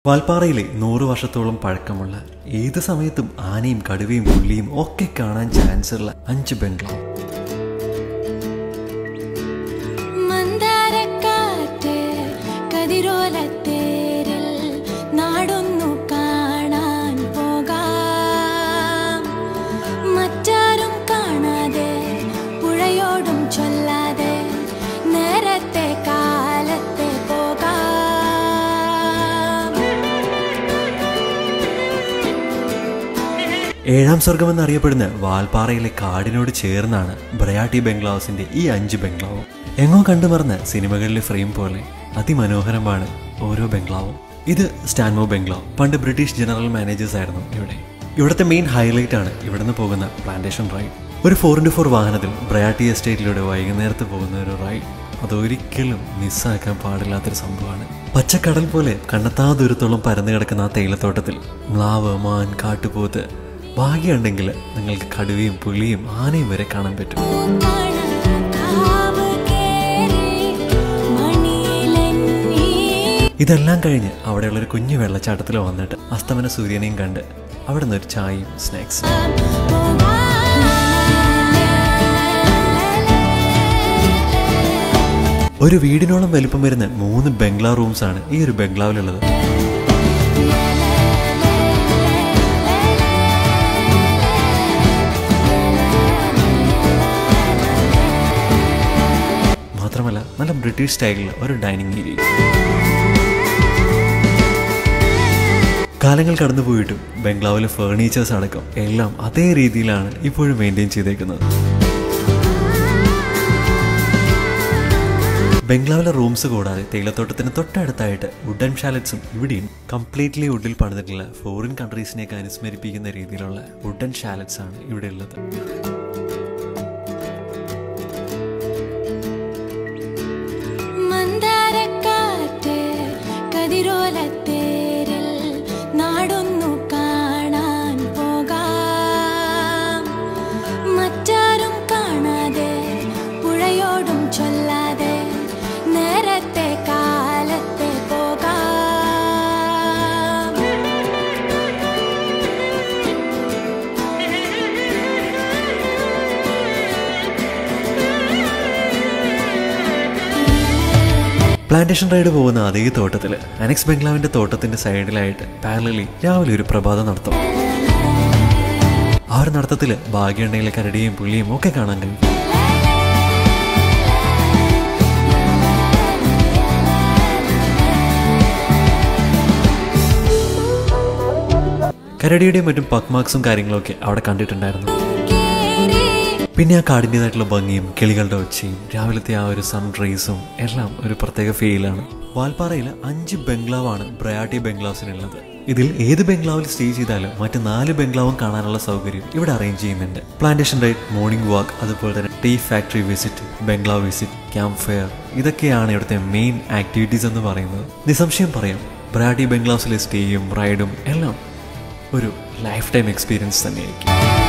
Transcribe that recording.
വാൽപ്പാറയിലെ നൂറ് വർഷത്തോളം പഴക്കമുള്ള ഏത് സമയത്തും ആനയും കടുവയും പുള്ളിയും ഒക്കെ കാണാൻ ചാൻസ് ഉള്ള അഞ്ച് ബംഗ്ലാവ് മന്ദാരക്കാറ്റ് കതിരോലത്തേരിൽ നാടൊന്നു കാണാൻ പോകാം മറ്റാരും കാണാതെ പുഴയോടും ചൊല്ലാതെ നേരത്തെ കാലത്തെ പോകാം ഏഴാം സ്വർഗം എന്നറിയപ്പെടുന്ന വാൽപ്പാറയിലെ കാടിനോട് ചേർന്നാണ് ബ്രയാട്ടി ബംഗ്ലാവ്സിന്റെ ഈ അഞ്ച് ബംഗ്ലാവും എങ്ങോ കണ്ടുമറന്ന സിനിമകളിലെ ഫ്രെയിം പോലെ അതിമനോഹരമാണ് ഓരോ ബംഗ്ലാവും ഇത് സ്റ്റാൻമോ ബംഗ്ലാവ് പണ്ട് ബ്രിട്ടീഷ് ജനറൽ മാനേജേഴ്സ് ആയിരുന്നു ഇവിടെ ഇവിടുത്തെ മെയിൻ ഹൈലൈറ്റ് ആണ് ഇവിടുന്ന് പോകുന്ന പ്ലാന്റേഷൻ റൈഡ് ഒരു ഫോർ ഇൻറ്റു ഫോർ വാഹനത്തിൽ ബ്രയാട്ടി എസ്റ്റേറ്റിലൂടെ വൈകുന്നേരത്ത് പോകുന്ന ഒരു റൈഡ് അതൊരിക്കലും മിസ്സാക്കാൻ പാടില്ലാത്തൊരു സംഭവമാണ് പച്ചക്കടൽ പോലെ കണ്ണത്താ ദൂരത്തോളം പരന്നു കിടക്കുന്ന ആ തേയിലത്തോട്ടത്തിൽ മ്ലാവ് മാൻ കാട്ടുപോത്ത് ഭാഗ്യമുണ്ടെങ്കിൽ നിങ്ങൾക്ക് കടുവയും പുലിയും ആനയും വരെ കാണാൻ പറ്റും കാവ് കേറി മണിയിലെന്നീ ഇതെല്ലാം കഴിഞ്ഞ് അവിടെയുള്ളൊരു കുഞ്ഞു വെള്ളച്ചാട്ടത്തിൽ വന്നിട്ട് അസ്തമന സൂര്യനെയും കണ്ട് അവിടെ നിന്ന് ഒരു ചായയും സ്നാക്സും ഒരു വീടിനോളം വലിപ്പം വരുന്ന മൂന്ന് ബംഗ്ലാവ് റൂംസ് ആണ് ഈ ഒരു ബംഗ്ലാവിലുള്ളത് മാത്രമല്ല നല്ല ബ്രിട്ടീഷ് സ്റ്റൈലിലുള്ള ഒരു ഡൈനിങ് ഏരിയ കാലങ്ങൾ കടന്നുപോയിട്ടും ബംഗ്ലാവിലെ ഫേർണിച്ചേഴ്സ് അടക്കം എല്ലാം അതേ രീതിയിലാണ് ഇപ്പോഴും മെയിൻറ്റെയിൻ ചെയ്തേക്കുന്നത് ബംഗ്ലാവിലെ റൂംസ് കൂടാതെ തേയിലത്തോട്ടത്തിന് തൊട്ടടുത്തായിട്ട് വുഡൻ ഷാലറ്റ്സും ഇവിടെയും കംപ്ലീറ്റ്ലി വുഡിൽ പണിതിട്ടുള്ള ഫോറിൻ കൺട്രീസിനെയൊക്കെ അനുസ്മരിപ്പിക്കുന്ന രീതിയിലുള്ള വുഡൻ ഷാലറ്റ്സ് ആണ് ഇവിടെ ഉള്ളത് മന്ദാരക്കാറ്റ് കതിരോലത്തേരിൽ നാടൊന്നു കാണാൻ പോകാം മറ്റാരും കാണാതെ പുഴയോടും ചൊല്ലാതെ നേരത്തെ കാലത്തെ പോകാം പ്ലാന്റേഷൻ റൈഡ് പോകുന്ന അതേ തോട്ടത്തിൽ അനക്സ് ബംഗ്ലാവിന്റെ തോട്ടത്തിന്റെ സൈഡിലായിട്ട് പാരലി രാവിലെ ഒരു പ്രഭാതം നടത്തും ആ ഒരു നടത്തത്തിൽ ഭാഗ്യണ്ടെങ്കിലെ കരടിയും പുള്ളിയും ഒക്കെ കാണാൻ കഴിയും കരടിയുടെയും മറ്റും പക്മാർക്സും കാര്യങ്ങളൊക്കെ അവിടെ കണ്ടിട്ടുണ്ടായിരുന്നു പിന്നെ ആ കാടിൻ്റെതായിട്ടുള്ള ഭംഗിയും കിളികളുടെ ഒച്ചയും രാവിലത്തെ ആ ഒരു സൺറൈസും എല്ലാം ഒരു പ്രത്യേക ഫീലാണ് വാൽപ്പാറയിൽ അഞ്ച് ബംഗ്ലാവാണ് ബ്രയാട്ടി ബംഗ്ലാവ്സിനുള്ളത് ഇതിൽ ഏത് ബംഗ്ലാവിൽ സ്റ്റേ ചെയ്താലും മറ്റ് നാല് ബംഗ്ലാവും കാണാനുള്ള സൗകര്യം ഇവിടെ അറേഞ്ച് ചെയ്യുന്നുണ്ട് പ്ലാന്റേഷൻ റൈഡ് മോർണിംഗ് വാക്ക് അതുപോലെ തന്നെ ടീ ഫാക്ടറി വിസിറ്റ് ബംഗ്ലാവ് വിസിറ്റ് ക്യാമ്പ് ഫെയർ ഇതൊക്കെയാണ് ഇവിടുത്തെ മെയിൻ ആക്ടിവിറ്റീസ് എന്ന് പറയുന്നത് നിസ്സംശയം പറയാം ബ്രാഡി ബംഗ്ലാവ്സിലെ സ്റ്റേയും റൈഡും എല്ലാം ഒരു ലൈഫ് ടൈം എക്സ്പീരിയൻസ് തന്നെയായിരിക്കും